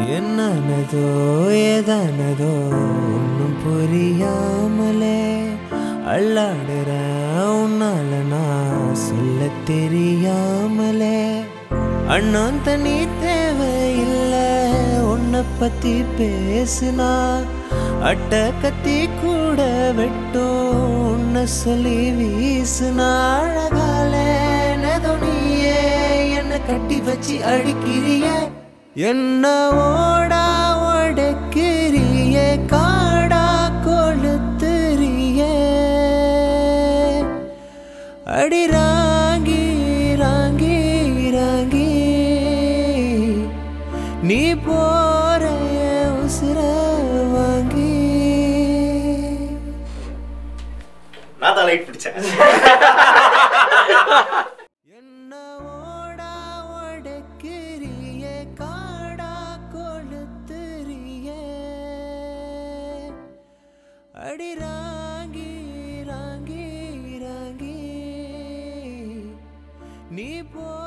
என்னனதோ ஏதானதோ ஒன்றும் புரியாமலே அள்ளாடுற உன்னால நான் சொல்ல தெரியாமலே அண்ணன் தனி தேவையில்லை உன்னை பத்தி பேசுனா அட்ட கத்தி கூட வெட்டும் உன்னை சொல்லி வீசுனா அழகாலே நெதோ நீயே என்ன கட்டி வச்சு அடிக்கிறிய என்ன ஓடா உடைக்கிறிய காடா கொளுத்துறியே அடி ராங்கி ராங்கி ராங்கி நீ போற உசுர வாங்கி நான் தான் லைட் பிடிச்சேன் என்ன ஓடா உடைக்கிறிய காடா கொளுத்துறிய அடி ராங்கி ராங்கி ராங்கி நீ போ